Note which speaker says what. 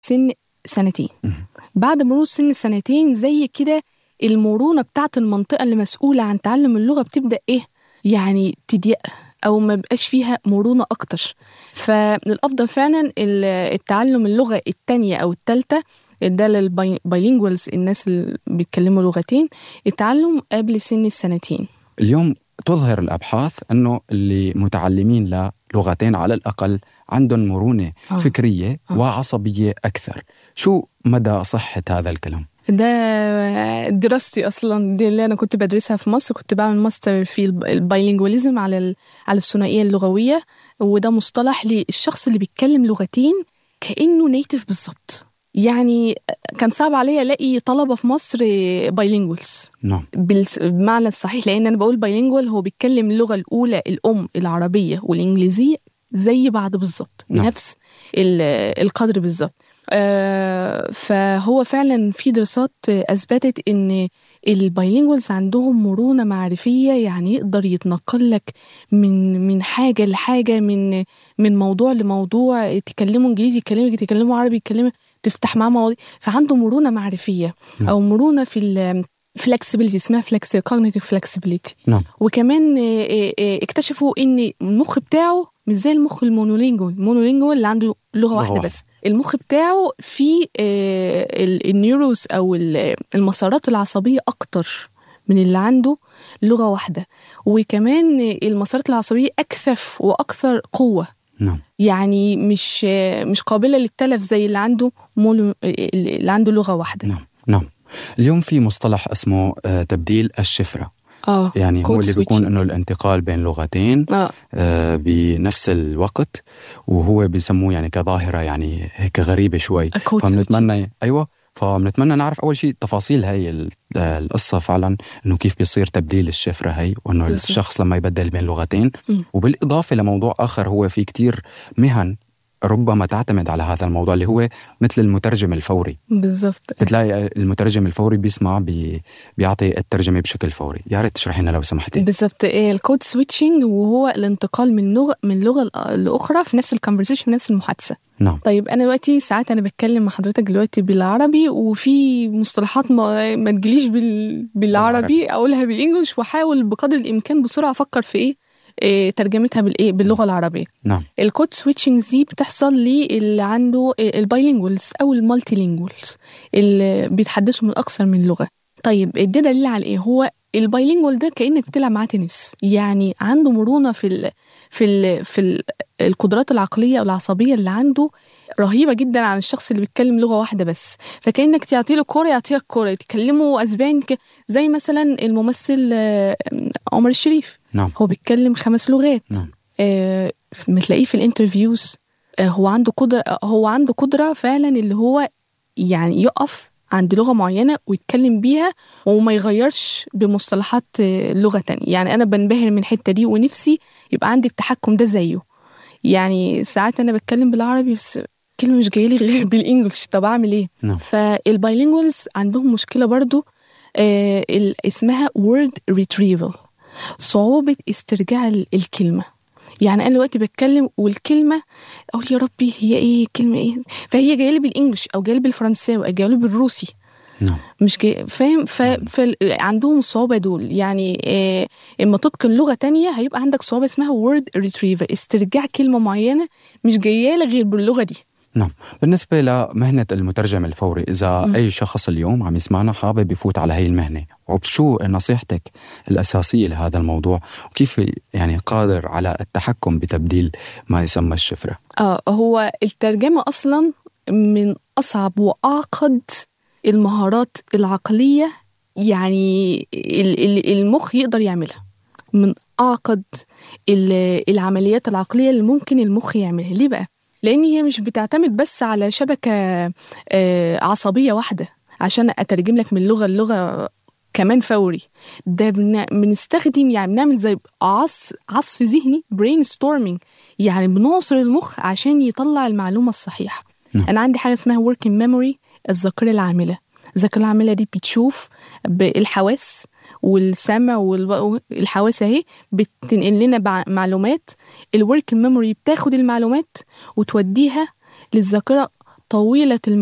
Speaker 1: سن سنتين بعد مرور سن سنتين زي كده المرونة بتاعت المنطقة اللي مسؤولة عن تعلم اللغة بتبدأ إيه؟ يعني تضيق أو ما بقاش فيها مرونة أكتر فالأفضل فعلا التعلم اللغة التانية أو التالتة ده للبايلينجوالز الناس اللي بيتكلموا لغتين التعلم قبل سن السنتين
Speaker 2: اليوم تظهر الابحاث انه اللي متعلمين للغتين على الاقل عندهم مرونه آه. فكريه آه. وعصبيه اكثر شو مدى صحه هذا الكلام
Speaker 1: ده دراستي اصلا دي اللي انا كنت بدرسها في مصر كنت بعمل ماستر في البايلينجواليزم على على الثنائيه اللغويه وده مصطلح للشخص اللي بيتكلم لغتين كانه نيتف بالظبط يعني كان صعب عليا الاقي طلبه في مصر بايلينجوالز
Speaker 2: نعم
Speaker 1: بالمعنى الصحيح لان انا بقول بايلينجوال هو بيتكلم اللغه الاولى الام العربيه والانجليزيه زي بعض بالظبط
Speaker 2: نعم.
Speaker 1: بنفس القدر بالظبط آه فهو فعلا في دراسات اثبتت ان البايلينجوالز عندهم مرونه معرفيه يعني يقدر يتنقل لك من من حاجه لحاجه من من موضوع لموضوع تكلموا انجليزي يكلمك تكلموا عربي يكلمك تفتح معاه مواضيع فعنده مرونه معرفيه
Speaker 2: نعم.
Speaker 1: او مرونه في فلكسبيليتي اسمها فلكس كوجنيتيف فلكسبيليتي
Speaker 2: نعم
Speaker 1: وكمان اكتشفوا ان المخ بتاعه مش زي المخ المونولينجوال المونولينجوال اللي عنده لغه واحده
Speaker 2: واحدة.
Speaker 1: بس المخ بتاعه فيه النيوروس او المسارات العصبيه اكتر من اللي عنده لغه واحده وكمان المسارات العصبيه اكثف واكثر قوه
Speaker 2: نعم
Speaker 1: يعني مش مش قابله للتلف زي اللي عنده مولو اللي عنده لغه واحده
Speaker 2: نعم نعم اليوم في مصطلح اسمه آه، تبديل الشفره
Speaker 1: اه
Speaker 2: يعني هو
Speaker 1: Code
Speaker 2: اللي بيكون
Speaker 1: switching.
Speaker 2: انه الانتقال بين لغتين
Speaker 1: اه
Speaker 2: آه، بنفس الوقت وهو بيسموه يعني كظاهره يعني هيك غريبه شوي
Speaker 1: A code
Speaker 2: فبنتمنى ايوه فبنتمنى نعرف اول شيء تفاصيل هي ال- القصه فعلا انه كيف بيصير تبديل الشفره هي وانه
Speaker 1: بالضبط.
Speaker 2: الشخص لما يبدل بين لغتين
Speaker 1: مم.
Speaker 2: وبالاضافه لموضوع اخر هو في كتير مهن ربما تعتمد على هذا الموضوع اللي هو مثل المترجم الفوري
Speaker 1: بالظبط
Speaker 2: بتلاقي المترجم الفوري بيسمع بي بيعطي الترجمه بشكل فوري يا ريت تشرحي لنا لو سمحتي
Speaker 1: بالظبط إيه الكود سويتشنج وهو الانتقال من لغه من لغه لاخرى في نفس الكونفرسيشن في نفس المحادثه
Speaker 2: نعم
Speaker 1: طيب انا دلوقتي ساعات انا بتكلم مع حضرتك دلوقتي بالعربي وفي مصطلحات ما, ما تجيليش بال... بالعربي اقولها بالانجلش واحاول بقدر الامكان بسرعه افكر في ايه, إيه ترجمتها بالايه باللغه العربيه
Speaker 2: نعم
Speaker 1: الكود سويتشنج دي بتحصل للي عنده البايلينجوالز او المالتي لينجوالز اللي بيتحدثوا من اكثر من لغه طيب ده دليل على ايه هو البايلينجوال ده كانك بتلعب معاه تنس يعني عنده مرونه في ال في ال في ال القدرات العقليه والعصبيه اللي عنده رهيبه جدا عن الشخص اللي بيتكلم لغه واحده بس فكانك تعطي له كوره يعطيك كوره يتكلموا اسباني ك- زي مثلا الممثل آه، عمر الشريف
Speaker 2: نعم
Speaker 1: هو بيتكلم خمس لغات
Speaker 2: نعم.
Speaker 1: آه بتلاقيه في الانترفيوز آه هو عنده قدرة آه، هو عنده قدرة فعلا اللي هو يعني يقف عند لغة معينة ويتكلم بيها وما يغيرش بمصطلحات آه، لغة تانية يعني أنا بنبهر من الحتة دي ونفسي يبقى عندي التحكم ده زيه يعني ساعات أنا بتكلم بالعربي بس كلمة مش جاية لي غير بالإنجلش طب أعمل إيه؟
Speaker 2: نعم.
Speaker 1: فالبايلينجوالز عندهم مشكلة برضو آه ال- اسمها word retrieval صعوبة استرجاع ال- الكلمة يعني أنا دلوقتي بتكلم والكلمة أقول يا ربي هي إيه كلمة إيه فهي جاية لي بالإنجلش أو جاية لي بالفرنساوي أو جاية لي بالروسي
Speaker 2: نعم
Speaker 1: مش جاي فاهم ف... فعندهم الصعوبة دول يعني آه، اما تتقن لغة تانية هيبقى عندك صعوبة اسمها word retrieval استرجاع كلمة معينة مش جاية لك غير باللغة دي
Speaker 2: نعم بالنسبة لمهنة المترجم الفوري إذا
Speaker 1: مم.
Speaker 2: أي شخص اليوم عم يسمعنا حابب يفوت على هي المهنة وشو نصيحتك الأساسية لهذا الموضوع وكيف يعني قادر على التحكم بتبديل ما يسمى الشفرة
Speaker 1: اه هو الترجمة أصلا من أصعب وأعقد المهارات العقلية يعني ال- ال- المخ يقدر يعملها من أعقد ال- العمليات العقلية اللي ممكن المخ يعملها ليه بقى؟ لأن هي مش بتعتمد بس على شبكة آه، عصبية واحدة عشان أترجم لك من لغة للغة كمان فوري ده بن- بنستخدم يعني بنعمل زي عص عصف ذهني برين ستورمينج يعني بنعصر المخ عشان يطلع المعلومة الصحيحة
Speaker 2: نعم.
Speaker 1: أنا عندي حاجة اسمها working memory الذاكرة العاملة الذاكرة العاملة دي بتشوف بالحواس والسمع والحواس اهي بتنقل لنا بع- معلومات الورك ميموري بتاخد المعلومات وتوديها للذاكرة طويلة